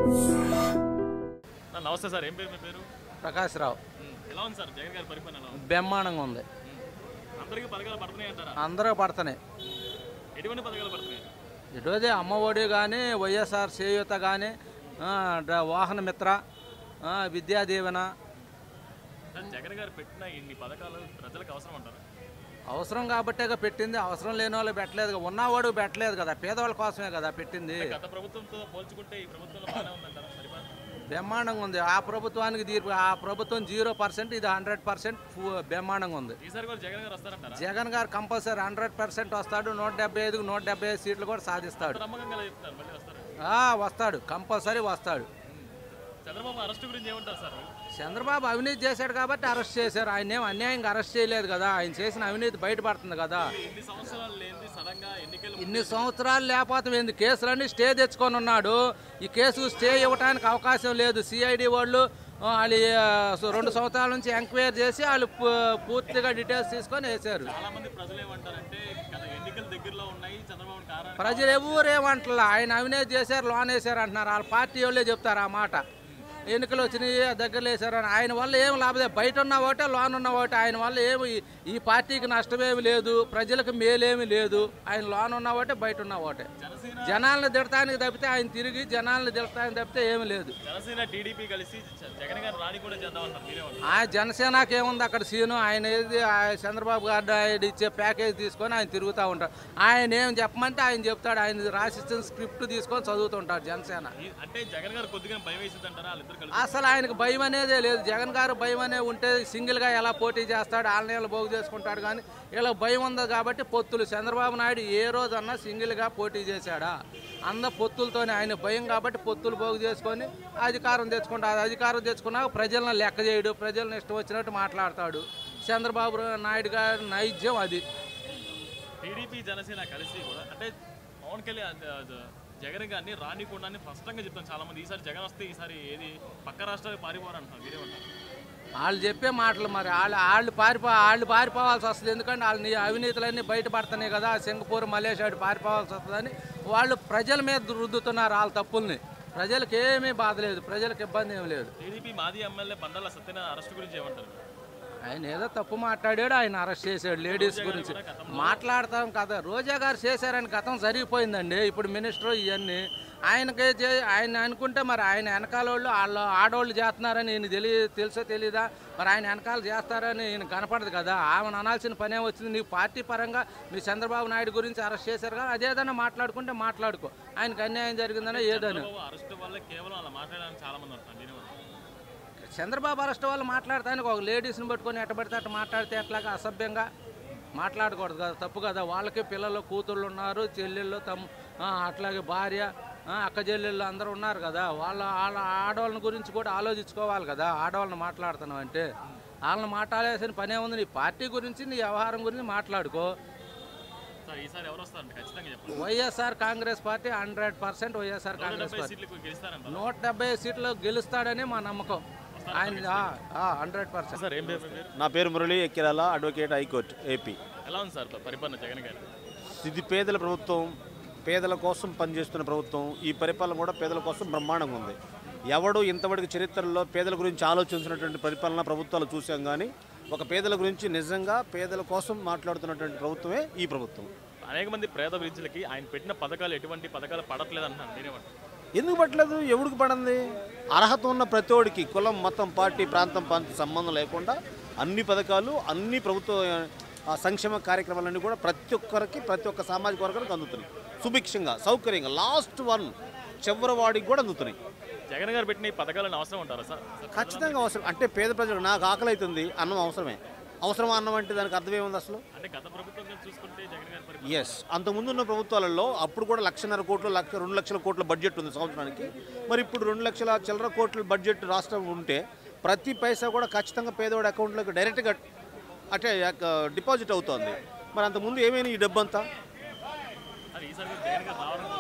నా నమస్తే సార్ ఏం పేరు మీ పేరు ప్రకాశ్రావు ఉమ్, ఎలా ఉంది సార్ జగన్ గారి పరిపాలన ఎలా ఉంది బ్రహ్మాండంగా ఉంది ఉమ్, అందరికీ పథకాలు పడుతున్నాయి అంటారా అందరూ పడుతున్నాయి ఎటువంటి పథకాలు పడుతున్నాయి ఇటువది అమ్మఒడి కానీ వైఎస్ఆర్ చేయూత కానీ వాహన మిత్ర ఆ, విద్యా దీవెన సార్ జగన్ గారు పెట్టిన ఇన్ని పథకాలు ప్రజలకు అవసరం అంటారా అవసరం కాబట్టేగా పెట్టింది అవసరం లేని వాళ్ళు పెట్టలేదు ఉన్నవాడు పెట్టలేదు కదా పేదవాళ్ళ కోసమే కదా పెట్టింది గత ప్రభుత్వంతో పోల్చుకుంటే ఈ ప్రభుత్వంలో బాగానే ఉందంటారా పరిపాలన బ్రహ్మాండంగా ఉంది ఆ ప్రభుత్వానికి దీర్ఘ ఆ ప్రభుత్వం జీరో పర్సెంట్ ఇది హండ్రెడ్ పర్సెంట్ బ్రహ్మాండంగా ఉంది ఈసారి కూడా జగన్ గారు వస్తారంటారా జగన్ గారు కంపల్సరీ హండ్రెడ్ పర్సెంట్ వస్తాడు నూట డెబ్బై ఐదుకు నూట డెబ్బై ఐదు సీట్లు కూడా సాధిస్తాడు నమ్మకంగా ఎలా చెప్తారు మళ్ళీ వస్తారు ఆ, వస్తాడు కంపల్సరీ వస్తాడు చంద్రబాబు అరెస్ట్ గురించి ఏమంటారు సార్ చంద్రబాబు అవినీతి చేశాడు కాబట్టి అరెస్ట్ చేశారు ఆయన ఏం అన్యాయంగా అరెస్ట్ చేయలేదు కదా ఆయన చేసిన అవినీతి బయటపడుతుంది కదా ఇన్ని సంవత్సరాలు లేని సడన్ గా ఎన్నికలు ఇన్ని సంవత్సరాలు లేకపోతే ఏంది కేసులన్నీ స్టే తెచ్చుకొని ఉన్నాడు ఈ కేసు స్టే ఇవ్వడానికి అవకాశం లేదు సిఐడి వాళ్ళు ఆ, వాళ్ళు ఆ, సో రెండు సంవత్సరాల నుంచి ఎంక్వైరీ చేసి వాళ్ళు పూ- పూర్తిగా డీటెయిల్స్ తీసుకొని వేశారు చాలా మంది ప్రజలు ఏమంటారంటే గత ఎన్నికలు దగ్గరలో ఉన్నాయి చంద్రబాబు కారణం ప్రజలు ఎవరేమంటలా ఆయన అవినీతి చేశారు లోన్ వేశారు అంటున్నారు వాళ్ళ పార్టీ వాళ్ళే చెప్తారు ఆ మాట ఎన్నికలు వచ్చినాయి దగ్గరలో వేశారని ఆయన వల్ల ఏం లాభం బయట ఉన్న ఒకటే లోన్ ఉన్న ఒకటే ఆయన వల్ల ఏమి ఈ- ఈ పార్టీకి నష్టమేమి లేదు ప్రజలకు మేలేమి లేదు ఆయన లోన్ ఉన్న ఒకటే బయట ఉన్న ఒకటే జనసేన జనాలను తిడటానికి తప్పితే ఆయన తిరిగి జనాలను తిడటానికి తప్పితే ఏమి లేదు జనసేన టీడీపీ కలిసి జ- జగన్ గారు రాణి కూడా చేద్దామంటారు మీరేమంటారు ఆ జనసేనకి ఏముంది అక్కడ సీను ఆయన ఏది ఆ చంద్రబాబు గారు ఆయన ఇచ్చే ప్యాకేజ్ తీసుకొని ఆయన తిరుగుతూ ఉంటాడు ఆయన ఏం చెప్పమంటే ఆయన చెప్తాడు ఆయన రాసిచ్చిన స్క్రిప్ట్ తీసుకొని చదువుతుంటాడు జనసేన ఈ- అంటే జగన్ గారు కొద్దిగా భయం వేసింది అంటారా వాళ్ళిద్దరు కలిసి అసలు ఆయనకు భయం అనేదే లేదు జగన్ గారు భయం అనే ఉంటే సింగిల్గా ఎలా పోటీ చేస్తాడు ఆన్లైన్లో పోగు చేసుకుంటాడు కానీ ఇలా భయం ఉంది కాబట్టి పొత్తులు చంద్రబాబు నాయుడు ఏ రోజన్నా సింగిల్గా పోటీ చేశాడా అంద పొత్తులతోనే ఆయన భయం కాబట్టి పొత్తులు పోగు చేసుకొని అధికారం తెచ్చుకుంటాడు అధికారం తెచ్చుకున్నాక ప్రజలను లెక్క చేయడు ప్రజలను ఇష్టం వచ్చినట్టు మాట్లాడతాడు చంద్రబాబు నాయుడు గారి నైజ్యం అది టీడీపీ జనసేన కలిసి కూడా అంటే పవన్ కళ్యాణ్ ఆ, జ- జగన్ గారిని రానికుండా స్పష్టంగా చెప్తాను చాలా మంది ఈసారి జగన్ వస్తే ఈసారి ఏది పక్క రాష్ట్రాలకు పారిపోరు అంటున్నారు మీరేమంటారు వాళ్ళు చెప్పే మాటలు మరి వాళ్ళు వాళ్ళు పారిపో వాళ్ళు పారిపోవాల్సి వస్తుంది ఎందుకంటే వాళ్ళ నీ- అవినీతులన్నీ బయటపడుతున్నాయి కదా సింగపూర్ మలేషియా అటు పారిపోవాల్సి వస్తుందని వాళ్ళు ప్రజల మీద రుద్దుతున్నారు వాళ్ళ తప్పుల్ని ప్రజలకు ఏమీ బాధ లేదు ప్రజలకు ఇబ్బంది ఏమి లేదు టీడీపీ మాజీ ఎమ్మెల్యే బండాల సత్యనారాయణ అరెస్ట్ గురించి ఏమంటారు ఆయన ఏదో తప్పు మాట్లాడాడు ఆయన అరెస్ట్ చేశాడు లేడీస్ గురించి మాట్లాడతాం కదా రోజా గారు చేశారని గతం జరిగిపోయిందండి ఇప్పుడు మినిస్టర్ ఇవన్నీ ఆయనకే చే- ఆయన అనుకుంటే మరి ఆయన వెనకాల వాళ్ళు వాళ్ళ ఆడవాళ్ళు చేస్తున్నారని ఈయన తెలియ తెలుసో తెలీదా మరి ఆయన వెనకాల చేస్తారని ఈయన కనపడదు కదా ఆమెను అనాల్సిన పనే వచ్చింది నీ పార్టీ పరంగా మీ చంద్రబాబు నాయుడు గురించి అరెస్ట్ చేశారు కదా అదేదన్నా మాట్లాడుకుంటే మాట్లాడుకో ఆయనకు అన్యాయం జరిగిందనో ఏదైనా చంద్రబాబు అరెస్ట్ వల్ల కేవలం అలా మాట్లాడడానికి చాలా మంది అంటున్నారు మీరేమంటారు చంద్రబాబు అరెస్ట్ వాళ్ళు మాట్లాడటానికి ఒక లేడీస్ని పట్టుకొని ఎట్ట పడితే అట్ట మాట్లాడితే ఎట్లాగా అసభ్యంగా మాట్లాడకూడదు కదా తప్పు కదా వాళ్ళకి పిల్లలు కూతుళ్ళు ఉన్నారు చెల్లెళ్ళు తమ్ ఆ, అట్లాగే భార్య ఆ, అక్క చెల్లెళ్ళు అందరూ ఉన్నారు కదా వాళ్ళ వాళ్ళ ఆడవాళ్ళని గురించి కూడా ఆలోచించుకోవాలి కదా ఆడవాళ్ళని మాట్లాడుతున్నావు అంటే వాళ్ళని మాట్లాడాల్సిన పనే ఉంది నీ పార్టీ గురించి నీ వ్యవహారం గురించి మాట్లాడుకో సార్ ఈసారి ఎవరు వస్తారంటే ఖచ్చితంగా చెప్పండి YSR Congress party hundred percent YSR నూట కాంగ్రెస్ డెబ్బై పార్టీ సీట్లకు గెలుస్తారంటారు నూట డెబ్బై సీట్లు గెలుస్తాడని మా నమ్మకం ఆయన హండ్రెడ్ పర్సెంట్ సార్ ఏం పేరు మీ పేరు నా పేరు Murali Ekkirala advocate high court AP ఎలా ఉంది సార్ పరిపాలన జగన్ గారు ఇది పేదల ప్రభుత్వం పేదల కోసం పనిచేస్తున్న ప్రభుత్వం ఈ పరిపాలన కూడా పేదల కోసం బ్రహ్మాండంగా ఉంది ఎవడు ఇంతవరకు చరిత్రలో పేదల గురించి ఆలోచించినటువంటి పరిపాలన ప్రభుత్వాలు చూసాం కానీ ఒక పేదల గురించి నిజంగా పేదల కోసం మాట్లాడుతున్నటువంటి ప్రభుత్వమే ఈ ప్రభుత్వం అనేక మంది పేద విద్యులకి ఆయన పెట్టిన పథకాలు ఎటువంటి పథకాలు పడట్లేదు అంటున్నారు మీరేమంటారు ఎందుకు పట్టలేదు ఎవడికి పడింది అర్హత ఉన్న ప్రతివాడికి కులం మతం పార్టీ ప్రాంతం ప్రాంత సంబంధం లేకుండా అన్ని పథకాలు అన్ని ప్రభుత్వ ఆ, సంక్షేమ కార్యక్రమాలన్నీ కూడా ప్రతి ఒక్కరికి ప్రతి ఒక్క సామాజిక వర్గానికి అందుతున్నాయి సుభిక్షంగా సౌకర్యంగా లాస్ట్ వన్ చివరి వాడికి కూడా అందుతున్నాయి జగన్ గారు పెట్టిన ఈ పథకాలను అవసరం ఉంటారా సార్ ఖచ్చితంగా అవసరం అంటే పేద ప్రజలకు నాకు ఆకలి అవుతుంది అన్నం అవసరమే అవసరమా అన్నం అంటే దానికి అర్థం ఏముంది అసలు అంటే గత ప్రభుత్వం కనుక చూసుకుంటే జగన్ గారి పరిపాలన ఎస్ అంతకుముందు ఉన్న ప్రభుత్వాలలో అప్పుడు కూడా లక్షన్నర కోట్లు లక్ష రెండు లక్షల కోట్ల బడ్జెట్ ఉంది సంవత్సరానికి మరి ఇప్పుడు రెండు లక్షల చిల్లర కోట్ల బడ్జెట్ రాష్ట్రం ఉంటే ప్రతి పైసా కూడా ఖచ్చితంగా పేదవాడి అకౌంట్లోకి డైరెక్ట్గా అంటే డిపాజిట్ అవుతోంది మరి అంతకుముందు ఏమైనా ఈ డబ్బు అంతా అది ఈసారి కూడా జగన్ గారు రావాలని కోరుకుంటున్నారు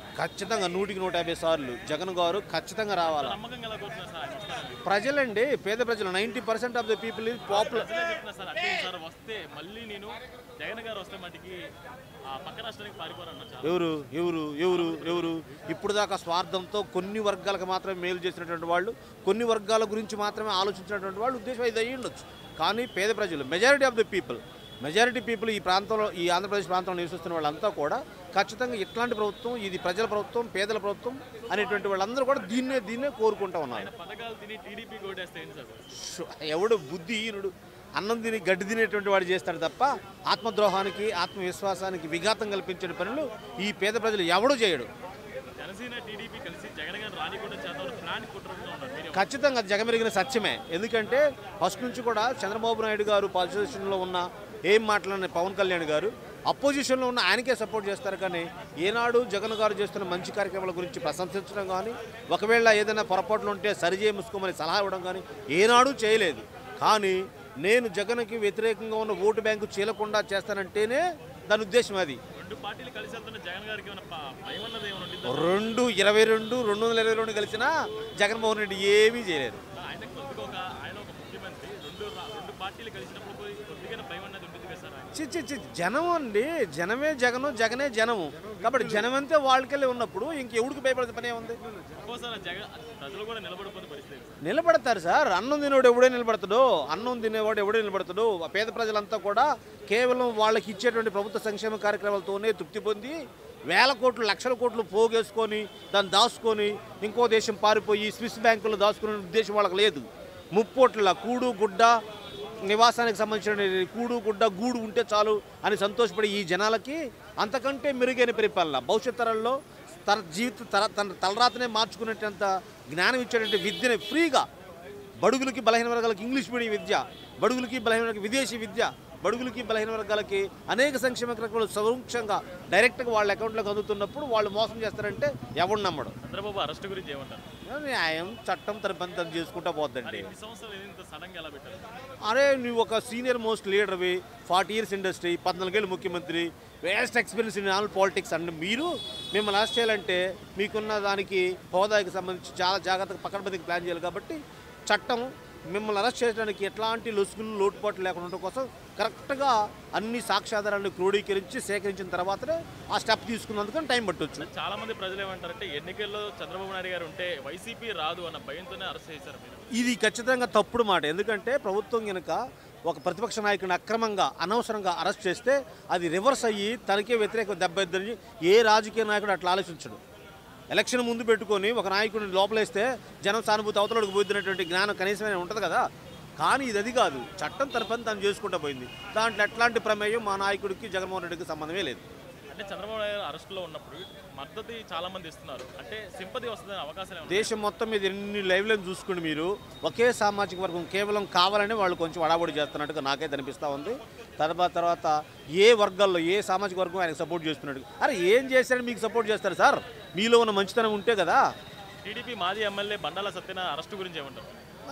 ఖచ్చితంగా నూటికి నూట యాభై సార్లు జగన్ గారు ఖచ్చితంగా రావాలి నమ్మకంగా ఎలా కోరుతున్నారు సార్ ఆయన వస్తారని ప్రజలండి పేద ప్రజలు ninety percent of the people is popular ప్రజలే చెప్తున్నారు సార్ అంటే సార్ వస్తే మళ్ళీ నేను జగన్ గారు వస్తే మటుకి ఆ పక్క రాష్ట్రానికి పారిపోరన్న చాలా ఎవరు ఎవరు ఎవరు ఎవరు ఇప్పుడు దాకా స్వార్థంతో కొన్ని వర్గాలకు మాత్రమే మేలు చేసినటువంటి వాళ్ళు కొన్ని వర్గాల గురించి మాత్రమే ఆలోచించినటువంటి వాళ్ళు ఉద్దేశం ఇది అయ్యి ఉండొచ్చు కానీ పేద ప్రజలు majority of the people majority people ఈ ప్రాంతంలో ఈ ఆంధ్రప్రదేశ్ ప్రాంతంలో నివసిస్తున్న వాళ్ళంతా కూడా ఖచ్చితంగా ఇట్లాంటి ప్రభుత్వం ఇది ప్రజల ప్రభుత్వం పేదల ప్రభుత్వం అనేటువంటి వాళ్ళందరూ కూడా దీన్నే దీన్నే కోరుకుంటా ఉన్నారు ఆయన పథకాలు తిని టీడీపీ ఓటేస్తే ఏంటి సార్ షు- ఎవడు బుద్ధిహీనుడు అన్నం తిని గడ్డి తినేటువంటి వాడు చేస్తాడు తప్ప ఆత్మద్రోహానికి ఆత్మవిశ్వాసానికి విఘాతం కల్పించే పనులు ఈ పేద ప్రజలు ఎవడు చేయడు జనసేన టీడీపీ కలిసి జగన్ గారిని రానికుండా చేద్దాం ప్లాన్ కుట్రలో ఉన్నారు మీరు ఖచ్చితంగా అది జగమెరిగిన సత్యమే ఎందుకంటే ఫస్ట్ నుంచి కూడా చంద్రబాబు నాయుడు గారు పొజిషన్లో ఉన్న ఏం మాట్లాడిన పవన్ కళ్యాణ్ గారు అపోజిషన్లో ఉన్న ఆయనకే సపోర్ట్ చేస్తారు కానీ ఏనాడు జగన్ గారు చేస్తున్న మంచి కార్యక్రమాల గురించి ప్రశంసించడం కానీ ఒకవేళ ఏదైనా పొరపాట్లు ఉంటే సరిచేయ ముసుకోమని సలహా ఇవ్వడం కానీ ఏనాడు చేయలేదు కానీ నేను జగన్కి వ్యతిరేకంగా ఉన్న ఓటు బ్యాంకు చీలకుండా చేస్తానంటేనే దాని ఉద్దేశం అది రెండు పార్టీలు కలిసి వెళ్తున్న జగన్ గారికి ఏమైనా ప- భయం అన్నది ఏమైనా ఉండిందా రెండు ఇరవై రెండు రెండు వందల ఇరవై రెండు కలిసినా జగన్మోహన్ రెడ్డి ఏమీ చేయలేదు ఆయన కొద్దిగా ఒక ఆయన ఒక ముఖ్యమంత్రి రెండు రా- రెండు పార్టీలు కలిసినప్పుడు కొద్ది- కొద్దిగా భయం అన్నది ఉంటుంది కదా సార్ ఆయన చి చి చి జనం అండి జనమే జగను జగనే జనము కాబట్టి జనం అంతే వాళ్ళకెళ్ళి ఉన్నప్పుడు ఇంకెవడికి భయపడే పనే ఉంది ఒక్కోసారి ఆ జగన్ ప్రజలు కూడా నిలబడిపోతే పరిస్థితి సార్ నిలబడతారు సార్ అన్నం తినేవాడు ఎవడే నిలబడతాడు అన్నం తినేవాడు ఎవడే నిలబడతాడు ఆ పేద ప్రజలంతా కూడా కేవలం వాళ్ళకి ఇచ్చేటువంటి ప్రభుత్వ సంక్షేమ కార్యక్రమాలతోనే తృప్తి పొంది వేల కోట్లు లక్షల కోట్లు పోగేసుకొని దాన్ని దాచుకొని ఇంకో దేశం పారిపోయి స్విస్ బ్యాంకులో దాచుకునే ఉద్దేశం వాళ్ళకి లేదు ముప్పోట్ల కూడు గుడ్డ నివాసానికి సంబంధించిన కూడు గుడ్డ గూడు ఉంటే చాలు అని సంతోషపడే ఈ జనాలకి అంతకంటే మెరుగైన పరిపాలన భవిష్యత్ తరాల్లో తన జీవిత తర తన తలరాతనే మార్చుకునేటంత జ్ఞానం ఇచ్చేటువంటి విద్యని ఫ్రీగా బడుగులకి బలహీన వర్గాలకి ఇంగ్లీష్ మీడియం విద్య బడుగులకి బలహీన వర్గాలకి విదేశీ విద్య బడుగులకి బలహీన వర్గాలకి అనేక సంక్షేమ కార్యక్రమాలు సౌక్షంగా డైరెక్ట్గా వాళ్ళ అకౌంట్లోకి అందుతున్నప్పుడు వాళ్ళు మోసం చేస్తారంటే ఎవడు నమ్మడు చంద్రబాబు అరెస్ట్ గురించి ఏమంటారు న్యాయం చట్టం తన పని తను చేసుకుంటా పోద్దండి ఇన్ని సంవత్సరాలు ఇంత సడన్ గా ఎలా పెట్టారు అరే నువ్వు ఒక సీనియర్ మోస్ట్ లీడర్వి ఫార్టీ ఇయర్స్ ఇండస్ట్రీ పద్నాలుగేళ్ళు ముఖ్యమంత్రి waste experience in all politics and మీరు మిమ్మల్ని అరెస్ట్ చేయాలంటే మీకున్న దానికి హోదాకి సంబంధించి చాలా జాగ్రత్తగా పక్కన ప్లాన్ చేయాలి కాబట్టి చట్టం మిమ్మల్ని అరెస్ట్ చేయడానికి ఎట్లాంటి లొసుగులు లోటుపాట్లు లేకుండా ఉండడం కోసం కరెక్ట్గా అన్ని సాక్ష్యాధారాలను క్రోడీకరించి సేకరించిన తర్వాతనే ఆ స్టెప్ తీసుకున్నందుకు టైం పట్టొచ్చు చాలా మంది ప్రజలు ఏమంటారంటే ఎన్నికల్లో చంద్రబాబు నాయుడు గారు ఉంటే వైసీపీ రాదు అన్న భయంతోనే అరెస్ట్ చేశారు మీరు ఇది ఖచ్చితంగా తప్పుడు మాట ఎందుకంటే ప్రభుత్వం కనుక ఒక ప్రతిపక్ష నాయకుడిని అక్రమంగా అనవసరంగా అరెస్ట్ చేస్తే అది రివర్స్ అయ్యి తనకే వ్యతిరేక దెబ్బతిని ఏ రాజకీయ నాయకుడు అట్లా ఆలోచించడు ఎలక్షన్ ముందు పెట్టుకొని ఒక నాయకుడిని లోపలేస్తే జనం సానుభూతి అవతలకి పోతున్నటువంటి జ్ఞానం కనీసమైన ఉంటుంది కదా కానీ ఇది అది కాదు చట్టం తన పని తను చేసుకుంటూ పోయింది దాంట్లో ఎట్లాంటి ప్రమేయం మా నాయకుడికి జగన్మోహన్ రెడ్డికి సంబంధమే లేదు అంటే చంద్రబాబు నాయుడు గారు అరెస్ట్లో ఉన్నప్పుడు మద్దతు చాలా మంది ఇస్తున్నారు అంటే సింపతి వస్తుంది అవకాశాలు ఏమన్నా దేశం మొత్తం మీద ఎన్ని లైవ్లను చూసుకుని మీరు ఒకే సామాజిక వర్గం కేవలం కావాలని వాళ్ళు కొంచెం అడాబడి చేస్తున్నట్టుగా నాకైతే అనిపిస్తూ ఉంది తర్వాత తర్వాత ఏ వర్గాల్లో ఏ సామాజిక వర్గం ఆయనకు సపోర్ట్ చేస్తున్నాడు అరే ఏం చేశారని మీకు సపోర్ట్ చేస్తారు సార్ మీలో ఉన్న మంచితనం ఉంటే కదా టీడీపీ మాజీ ఎమ్మెల్యే బండాల సత్యనారాయణ అరెస్ట్ గురించి ఏమంటారు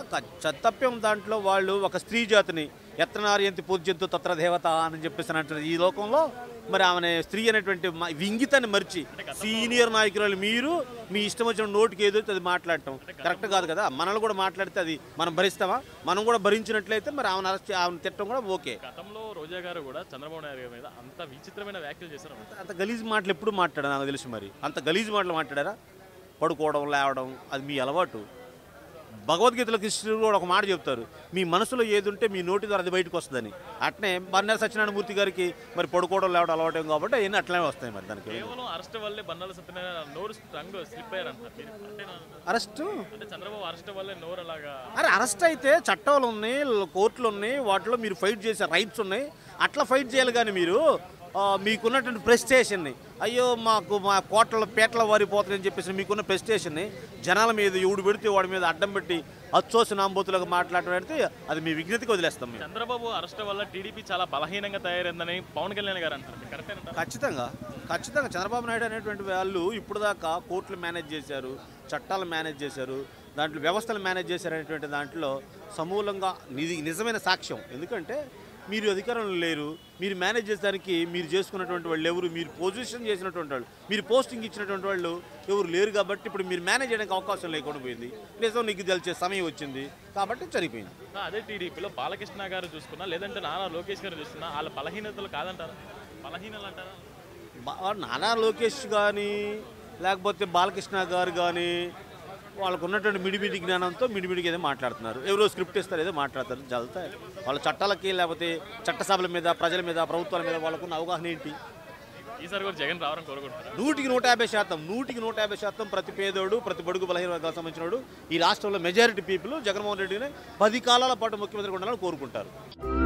తప్పేం దాంట్లో వాళ్ళు ఒక స్త్రీ జాతిని ఎత్తనార్యంతి పూజ్యంతో తత్ర దేవత అని చెప్పేసి అంటారు ఈ లోకంలో మరి ఆమె స్త్రీ అనేటువంటి మ- వింగితాన్ని మర్చి సీనియర్ నాయకురాలు మీరు మీ ఇష్టం వచ్చిన నోటికి ఏదో అది మాట్లాడటం కరెక్ట్ కాదు కదా మనల్ని కూడా మాట్లాడితే అది మనం భరిస్తామా మనం కూడా భరించినట్లయితే మరి ఆమెను అరెస్ట్ ఆమెను తిట్టడం కూడా ఓకే గతంలో రోజా గారు కూడా చంద్రబాబు నాయుడు గారి మీద అంత విచిత్రమైన వ్యాఖ్యలు చేశారు అంత గలీజ్ మాటలు ఎప్పుడు మాట్లాడారు నాకు తెలుసు మరి అంత గలీజ్ మాటలు మాట్లాడారా పడుకోవడం లేవడం అది మీ అలవాటు భగవద్గీతలో కృష్ణుడు కూడా ఒక మాట చెప్తారు మీ మనసులో ఏది ఉంటే మీ నోటి ద్వారా అది బయటకు వస్తుందని అట్నే బన్నెర సత్యనారాయణమూర్తి గారికి మరి పడుకోవడం లేవడం అలవాటం కాబట్టి అవన్నీ అట్లనే వస్తాయి మరి దానికి కేవలం అరెస్ట్ వల్లే బండాల సత్యనారాయణ నోరు స్ట్రంగ్ స్లిప్ అయ్యారంటారు మీరు అంటే నా- అరెస్టు అంటే చంద్రబాబు అరెస్ట్ వల్లే నోరు అలాగా అరే అరెస్ట్ అయితే చట్టాలు ఉన్నాయి కోర్టులు ఉన్నాయి వాటిలో మీరు ఫైట్ చేసే రైట్స్ ఉన్నాయి అట్లా ఫైట్ చేయాలి కానీ మీరు ఆ, మీకున్నటువంటి ప్రెస్టేషన్ని అయ్యో మాకు మా కోట్ల పేట్ల వారిపోతుందని చెప్పేసి మీకున్న ప్రెస్టేషన్ని జనాల మీద ఎవడు పెడితే వాడి మీద అడ్డం పెట్టి అచ్చోసి నాంబోతులకు మాట్లాడటం పెడితే అది మీ విజ్ఞతకి వదిలేస్తాం మేము చంద్రబాబు అరెస్ట్ వల్ల టీడీపీ చాలా బలహీనంగా తయారైందని పవన్ కళ్యాణ్ గారు అంటారు కరెక్ట్ అంటారు ఖచ్చితంగా ఖచ్చితంగా చంద్రబాబు నాయుడు అనేటువంటి వాళ్ళు ఇప్పుడు దాకా కోర్టులు మేనేజ్ చేశారు చట్టాలు మేనేజ్ చేశారు దాంట్లో వ్యవస్థలు మేనేజ్ చేశారు అనేటువంటి దాంట్లో సమూలంగా నిది నిజమైన సాక్ష్యం ఎందుకంటే మీరు అధికారంలో లేరు మీరు మేనేజ్ చేసేదానికి మీరు చేసుకున్నటువంటి వాళ్ళు ఎవరు మీరు పొజిషన్ చేసినటువంటి వాళ్ళు మీరు పోస్టింగ్ ఇచ్చినటువంటి వాళ్ళు ఎవరు లేరు కాబట్టి ఇప్పుడు మీరు మేనేజ్ చేయడానికి అవకాశం లేకుండా పోయింది నిజం నీకు తెలిసే సమయం వచ్చింది కాబట్టి చనిపోయింది ఆ, అదే టీడీపీలో బాలకృష్ణ గారు చూసుకున్నా లేదంటే నానా లోకేష్ గారు చూసుకున్నా వాళ్ళ బలహీనతలు కాదంటారా బలహీనలు అంటారా బా- నానా లోకేష్ కానీ లేకపోతే బాలకృష్ణ గారు కానీ వాళ్ళకు ఉన్నటువంటి మిడిమిడి జ్ఞానంతో మిడిమిడికి ఏదో మాట్లాడుతున్నారు ఎవరో స్క్రిప్ట్ ఇస్తారు ఏదో మాట్లాడతారు జల్తాయి వాళ్ళ చట్టాలకి లేకపోతే చట్టసభల మీద ప్రజల మీద ప్రభుత్వాల మీద వాళ్ళకున్న అవగాహన ఏంటి ఈసారి కూడా జగన్ రావాలని కోరుకుంటారా నూటికి నూట యాభై శాతం నూటికి నూట యాభై శాతం ప్రతి పేదోడు ప్రతి బడుగు బలహీన వర్గాలకు సంబంధించినోడు ఈ రాష్ట్రంలో మెజారిటీ పీపుల్ జగన్మోహన్ రెడ్డిని పది కాలాల పాటు ముఖ్యమంత్రి ఉండాలని కోరుకుంటారు